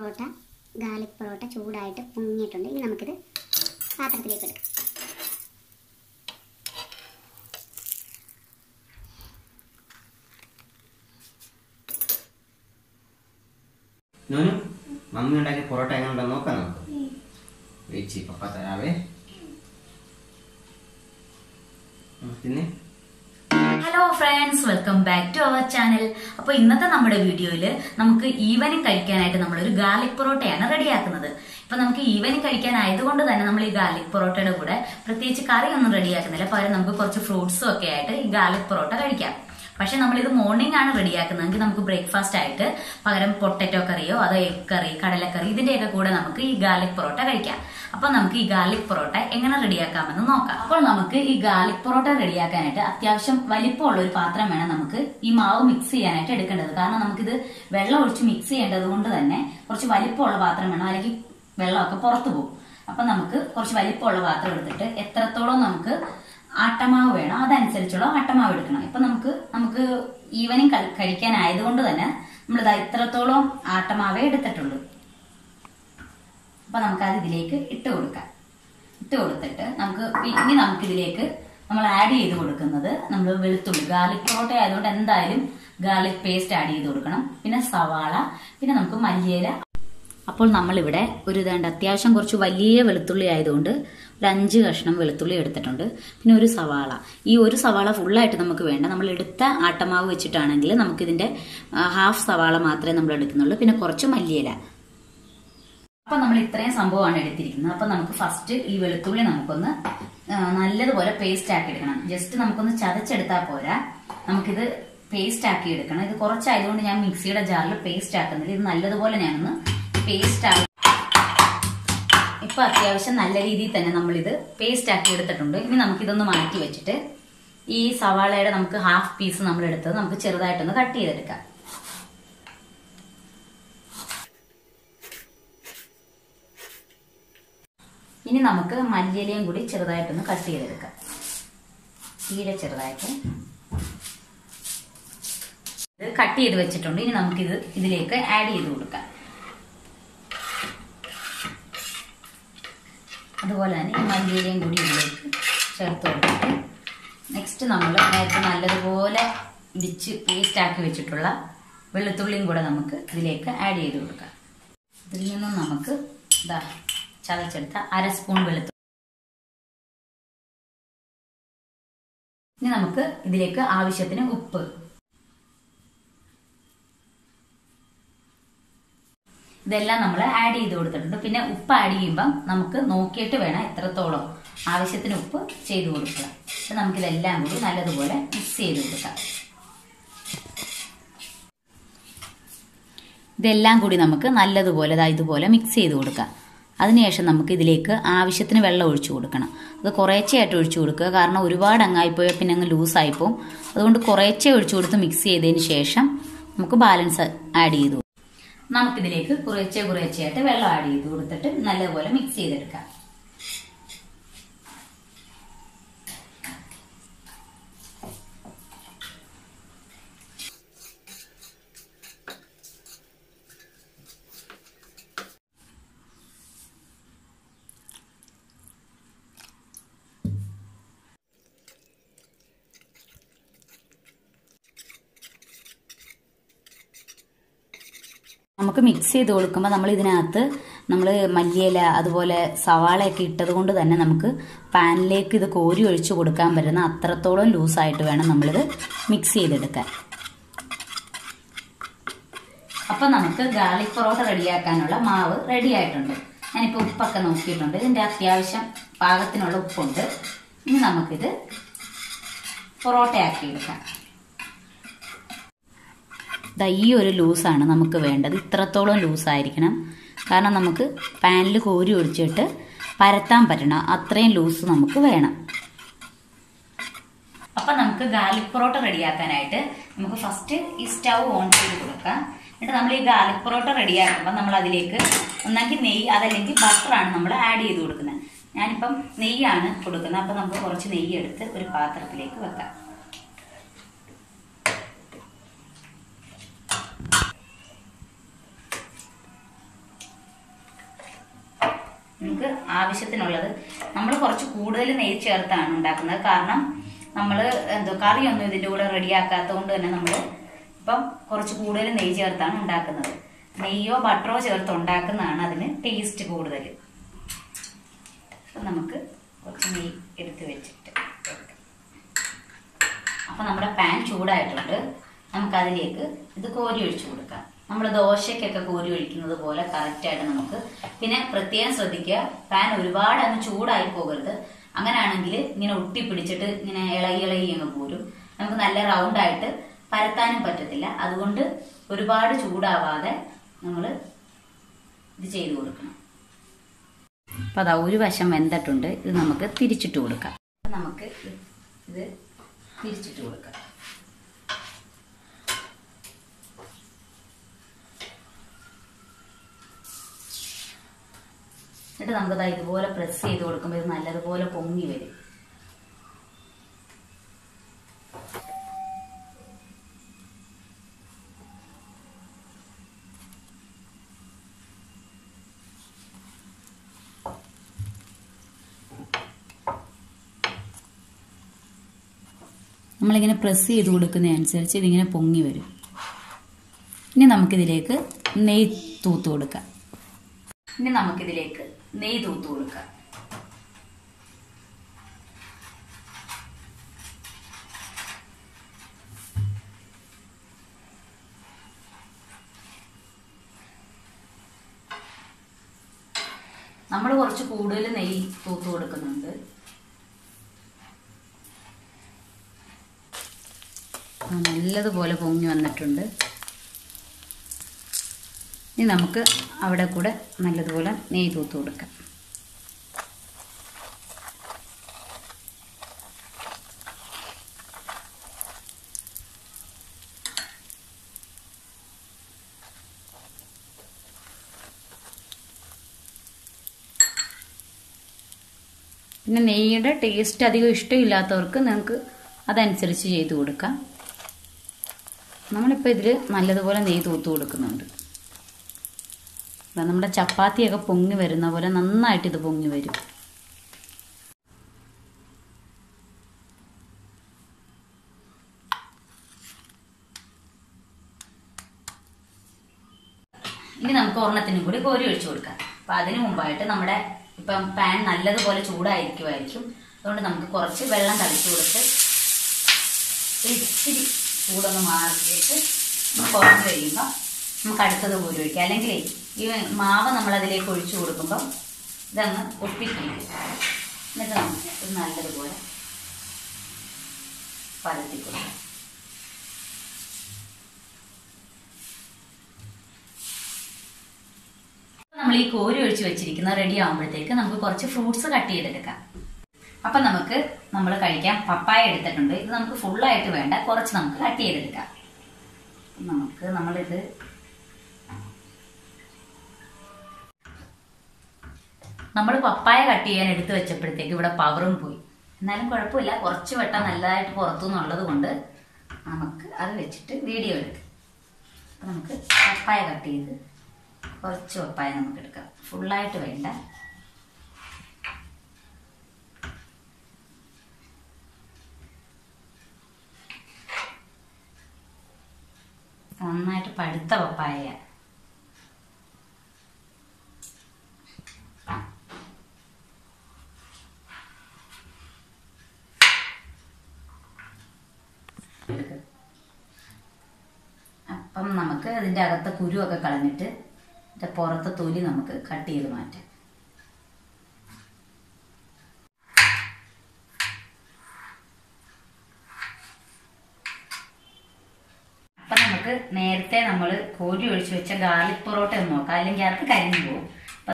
Parotta garlic parotta ചൂടായിട്ട് പൊങ്ങിയിട്ടുണ്ട് ഇനി നമുക്കിത് പാത്രത്തിലേക്ക് എടുക്കാം നോനു മമ്മി ഉണ്ടാക്കിയ പൊറോട്ട എങ്ങനെ ഉണ്ടെന്ന് നോക്കാം നമുക്ക് വെച്ച് പപ്പ തരാവേ ഉം, തിന്നെ hello friends welcome back to our channel അപ്പോൾ ഇന്നത്തെ നമ്മുടെ വീഡിയോയിൽ നമുക്ക് ഈവനിങ് കഴിക്കാനായിട്ട് നമ്മളൊരു ഗാർലിക് പൊറോട്ടയാണ് റെഡിയാക്കുന്നത് ഇപ്പൊ നമുക്ക് ഈവനിങ് കഴിക്കാനായതുകൊണ്ട് തന്നെ നമ്മൾ ഈ ഗാർലിക് പൊറോട്ടയുടെ കൂടെ പ്രത്യേകിച്ച് കറിയൊന്നും റെഡിയാക്കുന്നില്ല പകരം നമുക്ക് കുറച്ച് ഫ്രൂട്ട്സും ഒക്കെ ആയിട്ട് ഈ ഗാർലിക് പൊറോട്ട കഴിക്കാം പക്ഷെ നമ്മളിത് മോർണിംഗ് ആണ് റെഡിയാക്കുന്നതെങ്കിൽ നമുക്ക് ബ്രേക്ക്ഫാസ്റ്റ് ആയിട്ട് പകരം പൊട്ടറ്റോ കറിയോ അതോ എഗ് കറി കടലക്കറി ഇതിന്റെയൊക്കെ കൂടെ നമുക്ക് ഈ ഗാർലിക് പൊറോട്ട കഴിക്കാം അപ്പൊ നമുക്ക് ഈ ഗാർലിക് പൊറോട്ട എങ്ങനെ റെഡിയാക്കാമെന്ന് നോക്കാം അപ്പോൾ നമുക്ക് ഈ ഗാർലിക് പൊറോട്ട റെഡിയാക്കാനായിട്ട് അത്യാവശ്യം വലിപ്പമുള്ള ഒരു പാത്രം വേണം നമുക്ക് ഈ മാവ് മിക്സ് ചെയ്യാനായിട്ട് എടുക്കേണ്ടത് കാരണം നമുക്കിത് വെള്ളം ഒഴിച്ച് മിക്സ് ചെയ്യേണ്ടത് കൊണ്ട് തന്നെ കുറച്ച് വലിപ്പമുള്ള പാത്രം വേണം അല്ലെങ്കിൽ വെള്ളമൊക്കെ പുറത്തു പോകും അപ്പൊ നമുക്ക് കുറച്ച് വലിപ്പമുള്ള പാത്രം എടുത്തിട്ട് എത്രത്തോളം നമുക്ക് ആട്ടമാവ് വേണം അതനുസരിച്ചുള്ള ആട്ടമാവ് എടുക്കണം ഇപ്പൊ നമുക്ക് നമുക്ക് ഈവനിങ് കഴിക്കാനായതുകൊണ്ട് തന്നെ നമ്മൾ ഇതാ ഇത്രത്തോളം ആട്ടമാവേ എടുത്തിട്ടുള്ളൂ അപ്പൊ നമുക്ക് അത് ഇതിലേക്ക് ഇട്ട് കൊടുക്കാം ഇട്ട് കൊടുത്തിട്ട് നമുക്ക് ഇനി നമുക്ക് ഇതിലേക്ക് നമ്മൾ ആഡ് ചെയ്ത് കൊടുക്കുന്നത് നമ്മൾ വെളുത്തുള്ളി ഗാർലിക് പൊറോട്ട ആയതുകൊണ്ട് എന്തായാലും ഗാർലിക് പേസ്റ്റ് ആഡ് ചെയ്ത് കൊടുക്കണം പിന്നെ സവാള പിന്നെ നമുക്ക് മല്ലിയില അപ്പോൾ നമ്മളിവിടെ ഒരു ഇതാണ്ട് അത്യാവശ്യം കുറച്ച് വലിയ വെളുത്തുള്ളി ആയതുകൊണ്ട് ഒരു അഞ്ച് കഷ്ണം വെളുത്തുള്ളി എടുത്തിട്ടുണ്ട് പിന്നെ ഒരു സവാള ഈ ഒരു സവാള ഫുള്ളായിട്ട് നമുക്ക് വേണ്ട നമ്മൾ എടുത്ത ആട്ടമാവ് വെച്ചിട്ടാണെങ്കിൽ നമുക്കിതിന്റെ ഹാഫ് സവാള മാത്രമേ നമ്മൾ എടുക്കുന്നുള്ളൂ പിന്നെ കുറച്ച് മല്ലിയില അപ്പൊ നമ്മൾ ഇത്രയും സംഭവമാണ് എടുത്തിരിക്കുന്നത് അപ്പൊ നമുക്ക് ഫസ്റ്റ് ഈ വെളുത്തുള്ളി നമുക്കൊന്ന് ആ, നല്ലതുപോലെ പേസ്റ്റ് ആക്കി എടുക്കണം ജസ്റ്റ് നമുക്കൊന്ന് ചതച്ചെടുത്താൽ പോരാ നമുക്കിത് പേസ്റ്റ് ആക്കി എടുക്കണം ഇത് കുറച്ചായതുകൊണ്ട് ഞാൻ മിക്സിയുടെ ജാറിൽ പേസ്റ്റ് ആക്കുന്നില്ല ഇത് നല്ലതുപോലെ ഞാനൊന്ന് പേസ്റ്റ് ആക്കി ഇപ്പൊ അത്യാവശ്യം നല്ല രീതിയിൽ തന്നെ നമ്മളിത് പേസ്റ്റ് ആക്കി എടുത്തിട്ടുണ്ട് ഇനി നമുക്കിതൊന്ന് മാറ്റി വെച്ചിട്ട് ഈ സവാളയുടെ നമുക്ക് ഹാഫ് പീസ് നമ്മൾ എടുത്തത് നമുക്ക് ചെറുതായിട്ടൊന്ന് കട്ട് ചെയ്തെടുക്കാം ഇനി നമുക്ക് മല്ലിയിലയും കൂടി ചെറുതായിട്ടൊന്ന് കട്ട് ചെയ്തെടുക്കാം തീരെ ചെറുതായിട്ട് ഇത് കട്ട് ചെയ്ത് വെച്ചിട്ടുണ്ട് ഇനി നമുക്കിത് ഇതിലേക്ക് ആഡ് ചെയ്ത് കൊടുക്കാം അതുപോലെ തന്നെ ഈ മല്ലിയിലയും കൂടി ഇതിലേക്ക് ചേർത്ത് കൊടുത്തിട്ട് നെക്സ്റ്റ് നമ്മൾ നേരത്തെ നല്ലതുപോലെ ഇടിച്ച് പേസ്റ്റ് ആക്കി വെച്ചിട്ടുള്ള വെളുത്തുള്ളിയും കൂടെ നമുക്ക് ഇതിലേക്ക് ആഡ് ചെയ്ത് കൊടുക്കാം ഇതിൽ നിന്നും നമുക്ക് ഇതാ ചതച്ചെടുത്ത അര സ്പൂൺ വെളുത്തുള്ളി ഇനി നമുക്ക് ഇതിലേക്ക് ആവശ്യത്തിന് ഉപ്പ് ഇതെല്ലാം നമ്മൾ ആഡ് ചെയ്ത് കൊടുത്തിട്ടുണ്ട് പിന്നെ ഉപ്പ് ആഡ് ചെയ്യുമ്പം നമുക്ക് നോക്കിയിട്ട് വേണം എത്രത്തോളം ആവശ്യത്തിന് ഉപ്പ് ചെയ്ത് കൊടുക്കുക അപ്പം നമുക്കിതെല്ലാം കൂടി നല്ലതുപോലെ മിക്സ് ചെയ്ത് കൊടുക്കാം ഇതെല്ലാം കൂടി നമുക്ക് നല്ലതുപോലെ ദാ ഇതുപോലെ മിക്സ് ചെയ്ത് കൊടുക്കാം അതിനുശേഷം നമുക്ക് ഇതിലേക്ക് ആവശ്യത്തിന് വെള്ളം ഒഴിച്ചു കൊടുക്കണം അത് കുറേശ്ശെയായിട്ട് ഒഴിച്ചു കൊടുക്കുക കാരണം ഒരുപാട് അങ്ങായിപ്പോയാൽ പിന്നെ അങ്ങ് ലൂസായിപ്പോവും അതുകൊണ്ട് കുറേശ്ശെ ഒഴിച്ചു കൊടുത്ത് മിക്സ് ചെയ്തതിന് ശേഷം നമുക്ക് ബാലൻസ് ആഡ് ചെയ്തു കൊടുക്കാം. നമുക്കിതിലേക്ക് കുറേശ്ശെ കുറേശ്ശെയായിട്ട് വെള്ളം ആഡ് ചെയ്ത് കൊടുത്തിട്ട് നല്ലതുപോലെ മിക്സ് ചെയ്തെടുക്കാം നമുക്ക് മിക്സ് ചെയ്ത് കൊടുക്കുമ്പോൾ നമ്മൾ ഇതിനകത്ത് നമ്മൾ മല്ലിയില അതുപോലെ സവാളയൊക്കെ ഇട്ടത് കൊണ്ട് തന്നെ നമുക്ക് പാനിലേക്ക് ഇത് കോരി ഒഴിച്ച് കൊടുക്കാൻ പറ്റുന്ന അത്രത്തോളം ലൂസായിട്ട് വേണം നമ്മളിത് മിക്സ് ചെയ്തെടുക്കാൻ അപ്പം നമുക്ക് ഗാർലിക് പൊറോട്ട റെഡിയാക്കാനുള്ള മാവ് റെഡി ആയിട്ടുണ്ട് ഞാനിപ്പോൾ ഉപ്പൊക്കെ നോക്കിയിട്ടുണ്ട് ഇതിൻ്റെ അത്യാവശ്യം പാകത്തിനുള്ള ഉപ്പുണ്ട് ഇനി നമുക്കിത് പൊറോട്ടയാക്കി എടുക്കാം ദാ ഈ ഒരു ലൂസാണ് നമുക്ക് വേണ്ടത് ഇത്രത്തോളം ലൂസായിരിക്കണം കാരണം നമുക്ക് പാനിൽ കോരി ഒഴിച്ചിട്ട് പരത്താൻ പറ്റണം അത്രയും ലൂസ് നമുക്ക് വേണം അപ്പം നമുക്ക് ഗാർലിക് പൊറോട്ട റെഡിയാക്കാനായിട്ട് നമുക്ക് ഫസ്റ്റ് ഈ സ്റ്റൗ ഓൺ ചെയ്ത് കൊടുക്കാം എന്നിട്ട് നമ്മൾ ഈ ഗാർലിക് പൊറോട്ട റെഡിയാക്കുമ്പോൾ നമ്മൾ അതിലേക്ക് ഒന്നെങ്കിൽ നെയ്യ് അതല്ലെങ്കിൽ ബട്ടറാണ് നമ്മൾ ആഡ് ചെയ്ത് കൊടുക്കുന്നത് ഞാനിപ്പം നെയ്യാണ് കൊടുക്കുന്നത് അപ്പം നമുക്ക് കുറച്ച് നെയ്യ് എടുത്ത് ഒരു പാത്രത്തിലേക്ക് വെക്കാം നമുക്ക് ആവശ്യത്തിനുള്ളത് നമ്മൾ കുറച്ച് കൂടുതൽ നെയ്യ് ചേർത്താണ് ഉണ്ടാക്കുന്നത് കാരണം നമ്മൾ എന്തോ കറിയൊന്നും ഇതിൻ്റെ കൂടെ റെഡിയാക്കാത്തത് കൊണ്ട് തന്നെ നമ്മൾ ഇപ്പം കുറച്ച് കൂടുതൽ നെയ്യ് ചേർത്താണ് ഉണ്ടാക്കുന്നത് നെയ്യോ ബട്ടറോ ചേർത്ത് ഉണ്ടാക്കുന്നതാണ് അതിന് ടേസ്റ്റ് കൂടുതൽ അപ്പം നമുക്ക് കുറച്ച് നെയ്യ് എടുത്ത് വെച്ചിട്ട് എടുക്കാം അപ്പം നമ്മുടെ പാൻ ചൂടായിട്ടുണ്ട് നമുക്കതിലേക്ക് ഇത് കോരി ഒഴിച്ചു കൊടുക്കാം നമ്മൾ ദോശയ്ക്കൊക്കെ കോരി ഒഴിക്കുന്നത് പോലെ കറക്റ്റായിട്ട് നമുക്ക് പിന്നെ പ്രത്യേകം ശ്രദ്ധിക്കുക പാൻ ഒരുപാട് അങ്ങ് ചൂടായി പോകരുത് അങ്ങനെയാണെങ്കിൽ ഇങ്ങനെ ഒട്ടിപ്പിടിച്ചിട്ട് ഇങ്ങനെ ഇളകി ഇളകി അങ്ങ് പോരും നമുക്ക് നല്ല റൗണ്ടായിട്ട് പരത്താനും പറ്റത്തില്ല അതുകൊണ്ട് ഒരുപാട് ചൂടാവാതെ നമ്മൾ ഇത് ചെയ്ത് കൊടുക്കണം അപ്പോൾ അതാ ഒരു വശം വെന്തിട്ടുണ്ട് ഇത് നമുക്ക് തിരിച്ചിട്ട് കൊടുക്കാം അപ്പൊ നമുക്ക് ഇത് തിരിച്ചിട്ട് കൊടുക്കാം എന്നിട്ട് നമുക്കത് ഇതുപോലെ പ്രസ് ചെയ്ത് കൊടുക്കുമ്പോൾ ഇത് നല്ലതുപോലെ പൊങ്ങി വരും നമ്മളിങ്ങനെ പ്രസ് ചെയ്ത് കൊടുക്കുന്നതനുസരിച്ച് ഇതിങ്ങനെ പൊങ്ങി വരും ഇനി നമുക്കിതിലേക്ക് നെയ്യ് തൂത്ത് കൊടുക്കാം ഇനി നമുക്കിതിലേക്ക് നെയ്യ് തൂത്ത് കൊടുക്കാം നമ്മൾ കുറച്ച് കൂടുതൽ നെയ്യ് തൂത്ത് കൊടുക്കുന്നുണ്ട് ആ, നല്ലതുപോലെ പൊങ്ങി വന്നിട്ടുണ്ട് ഇനി നമുക്ക് അവിടെ കൂടെ നല്ലതുപോലെ നെയ്യ് തൂത്ത് കൊടുക്കാം പിന്നെ നെയ്യുടെ ടേസ്റ്റ് അധികം ഇഷ്ടമില്ലാത്തവർക്ക് നിങ്ങൾക്ക് അതനുസരിച്ച് ചെയ്ത് കൊടുക്കാം നമ്മളിപ്പോൾ ഇതിൽ നല്ലതുപോലെ നെയ്യ് തൂത്ത് കൊടുക്കുന്നുണ്ട് ദാ നമ്മുടെ ചപ്പാത്തിയൊക്കെ പൊങ്ങി വരുന്ന പോലെ നന്നായിട്ട് ഇത് പൊങ്ങി വരും ഇനി നമുക്ക് ഒരെണ്ണത്തിനും കൂടി കോരി ഒഴിച്ചു കൊടുക്കാം അപ്പൊ അതിന് മുമ്പായിട്ട് നമ്മുടെ ഇപ്പം പാൻ നല്ലതുപോലെ ചൂടായിരിക്കുമായിരിക്കും അതുകൊണ്ട് നമുക്ക് കുറച്ച് വെള്ളം തളിച്ചു കൊടുത്ത് ഒരു ഇച്ചിരി ചൂടൊന്ന് മാറിയിട്ട് കുറച്ച് കഴിയുമ്പോൾ നമുക്ക് അടുത്തത് കോരി ഒഴിക്കാം അല്ലെങ്കിൽ ഈ മാവ് നമ്മൾ അതിലേക്ക് ഒഴിച്ചു കൊടുക്കുമ്പോൾ ഇതങ്ങ് ഒപ്പിപ്പിടിക്കും എന്നിട്ട് നമുക്ക് ഇത് നല്ലതുപോലെ പരത്തി കൊടുക്കാം നമ്മൾ ഈ കോരി ഒഴിച്ച് വെച്ചിരിക്കുന്ന റെഡി ആകുമ്പോഴത്തേക്ക് നമുക്ക് കുറച്ച് ഫ്രൂട്ട്സ് കട്ട് ചെയ്തെടുക്കാം അപ്പൊ നമുക്ക് നമ്മൾ കഴിക്കാൻ പപ്പായ എടുത്തിട്ടുണ്ട് ഇത് നമുക്ക് ഫുള്ളായിട്ട് വേണ്ട കുറച്ച് നമുക്ക് കട്ട് ചെയ്തെടുക്കാം നമുക്ക് നമ്മളിത് നമ്മൾ പപ്പായ കട്ട് ചെയ്യാൻ എടുത്തു വെച്ചപ്പോഴത്തേക്ക് ഇവിടെ പവറും പോയി എന്നാലും കുഴപ്പമില്ല കുറച്ച് വെട്ടം നല്ലതായിട്ട് പുറത്തു നിന്നുള്ളത് കൊണ്ട് നമുക്ക് അത് വെച്ചിട്ട് വീഡിയോ എടുക്കാം അപ്പൊ നമുക്ക് പപ്പായ കട്ട് ചെയ്ത് കുറച്ച് പപ്പായ നമുക്ക് എടുക്കാം ഫുള്ളായിട്ട് വേണ്ട നന്നായിട്ട് പഴുത്ത പപ്പായ അപ്പം നമുക്ക് അതിൻ്റെ അകത്തെ കുരുവൊക്കെ കളഞ്ഞിട്ട് ഇതിൻ്റെ പുറത്തെ തൊലി നമുക്ക് കട്ട് ചെയ്ത് മാറ്റാം അപ്പം നമുക്ക് നേരത്തെ നമ്മൾ കോരി ഒഴിച്ച് വെച്ച ഗാർലിക് പൊറോട്ട ഒന്ന് നോക്കാം അല്ലെങ്കിൽ അത് കരിഞ്ഞു പോകും അപ്പം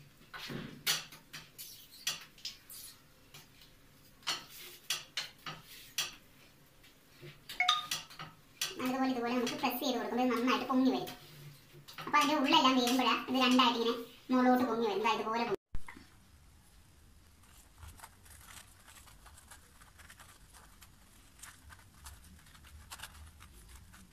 നല്ലതുപോലെ ഇതുപോലെ നമുക്ക് പ്രസ് ചെയ്ത് കൊടുക്കുമ്പോൾ ഇത് നന്നായിട്ട് പൊങ്ങി വരും അപ്പോൾ അതിൻ്റെ ഉള്ളെല്ലാം വീഴുമ്പോഴാണ് ഇത് രണ്ടായിട്ട് ഇങ്ങനെ മുകളിലോട്ട് പൊങ്ങി വരും ദാ ഇതുപോലെ പൊങ്ങി.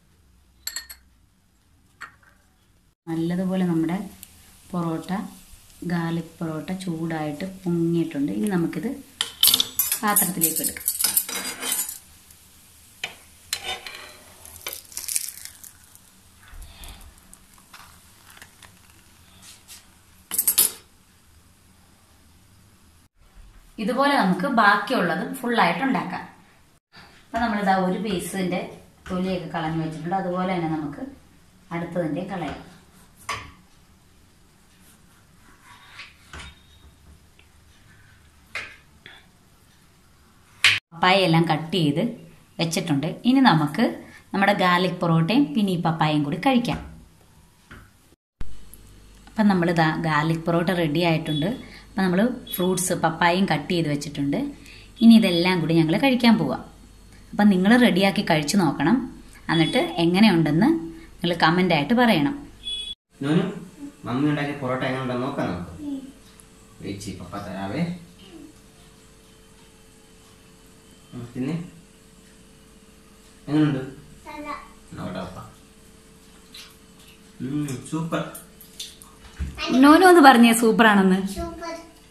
നല്ലതുപോലെ നമ്മുടെ പൊറോട്ട ഗാർലിക് പൊറോട്ട ചൂടായിട്ട് പൊങ്ങിയിട്ടുണ്ട് ഇനി നമുക്കിത് പാത്രത്തിലേക്ക് എടുക്കാം ഇതുപോലെ നമുക്ക് ബാക്കിയുള്ളത് ഫുള്ളായിട്ട് ഉണ്ടാക്കാം അപ്പം നമ്മളിതാ ഒരു പീസിൻ്റെ തൊലിയൊക്കെ കളഞ്ഞു വെച്ചിട്ടുണ്ട് അതുപോലെ തന്നെ നമുക്ക് അടുത്തതിൻ്റെ കളയാം പപ്പായ എല്ലാം കട്ട് ചെയ്ത് വെച്ചിട്ടുണ്ട് ഇനി നമുക്ക് നമ്മുടെ ഗാർലിക് പൊറോട്ടയും പിന്നെ ഈ പപ്പായയും കൂടി കഴിക്കാം അപ്പം നമ്മളിതാ ഗാർലിക് പൊറോട്ട റെഡി ആയിട്ടുണ്ട് അപ്പം നമ്മൾ ഫ്രൂട്ട്സ് പപ്പായയും കട്ട് ചെയ്ത് വെച്ചിട്ടുണ്ട് ഇനി ഇതെല്ലാം കൂടി ഞങ്ങൾ കഴിക്കാൻ പോവാം അപ്പം നിങ്ങൾ റെഡിയാക്കി കഴിച്ചു നോക്കണം എന്നിട്ട് എങ്ങനെയുണ്ടെന്ന് നിങ്ങൾ കമൻ്റായിട്ട് പറയണം നോനു മമ്മി ഉണ്ടാക്കിയ പൊറോട്ട എങ്ങനെ ഉണ്ടെന്ന് നോക്കാം നമുക്ക് വെച്ച് പപ്പ തരാവേ ഉം, തിന്നെ എങ്ങനെയുണ്ട് നോക്കട്ടെ പപ്പ ഉം, സൂപ്പർ നോനു ഒന്ന് പറഞ്ഞേ സൂപ്പറാണെന്ന് സൂപ്പർ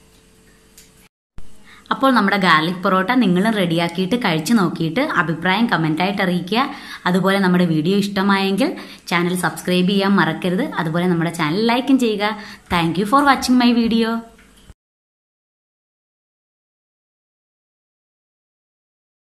അപ്പോൾ നമ്മുടെ ഗാർലിക് പൊറോട്ട നിങ്ങളും റെഡിയാക്കിയിട്ട് കഴിച്ചു നോക്കിയിട്ട് അഭിപ്രായം കമൻ്റായിട്ട് അറിയിക്കുക അതുപോലെ നമ്മുടെ വീഡിയോ ഇഷ്ടമായെങ്കിൽ ചാനൽ സബ്സ്ക്രൈബ് ചെയ്യാൻ മറക്കരുത് അതുപോലെ നമ്മുടെ ചാനൽ ലൈക്കും ചെയ്യുക thank for watching my video